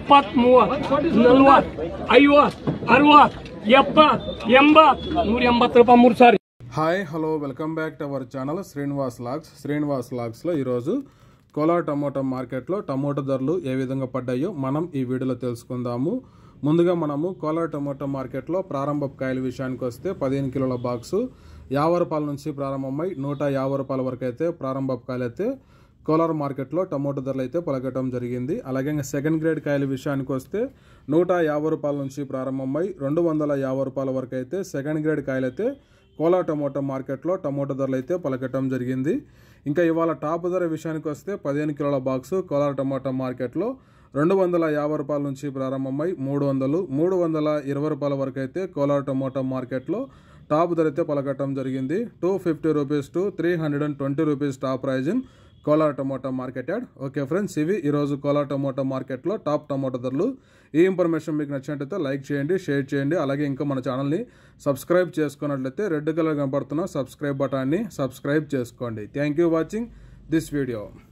ಇಪ್ಪತ್ತ್ ಮೂವತ್ತು ನಲ್ವತ್ತು ಐವತ್ತು ಅರವತ್ತು ಎಪ್ಪತ್ತು ಎಂಬತ್ತು ನೂರ ಎಂಬತ್ತು ರೂಪಾಯಿ ಮೂರು ಸಾರಿ hi hello welcome back to our channel Srinivas logs Srinivas లాగ్స్లో ఈరోజు కోలార్ టమోటా మార్కెట్లో టమోటా ధరలు ఏ విధంగా పడ్డాయో మనం ఈ వీడియోలో తెలుసుకుందాము ముందుగా మనము కోలార్ టమోటా మార్కెట్లో ప్రారంభ కాయల విషయానికి వస్తే పదిహేను కిలోల బాక్సు యాభై రూపాయల నుంచి ప్రారంభమై నూట యాభై రూపాయల వరకు అయితే ప్రారంభ కాయలు అయితే కోలార్ మార్కెట్లో టమోటా ధరలు అయితే పలకటం జరిగింది అలాగే ఇంకా సెకండ్ గ్రేడ్ కాయల విషయానికి వస్తే నూట యాభై రూపాయల నుంచి ప్రారంభమై రెండు వందల యాభై రూపాయల వరకు అయితే సెకండ్ గ్రేడ్ కాయలు అయితే కోలా టమోటా మార్కెట్లో టమోటా ధరలు అయితే పలకటం జరిగింది ఇంకా ఇవాళ టాప్ ధర విషయానికి వస్తే పదిహేను కిలోల బాక్సు కోలార్ టమోటా మార్కెట్లో రెండు వందల యాభై రూపాయల నుంచి ప్రారంభమై మూడు వందలు మూడు వందల ఇరవై రూపాయల వరకు అయితే కోలార్ టమోటా మార్కెట్లో టాప్ ధర అయితే పలకటం జరిగింది two fifty rupees to three hundred and twenty rupees top price in Kolar tomato market yard okay friends ఇవి ఈరోజు కోలార్ టమోటా మార్కెట్లో టాప్ టమోటా ధరలు ఈ ఇన్ఫర్మేషన్ మీకు నచ్చినట్లయితే లైక్ చేయండి షేర్ చేయండి అలాగే ఇంకా మన ఛానల్ని సబ్స్క్రైబ్ చేసుకున్నట్లయితే రెడ్ కలర్ కనపడుతున్న సబ్స్క్రైబ్ బటాన్ని సబ్స్క్రైబ్ చేసుకోండి thank you watching this video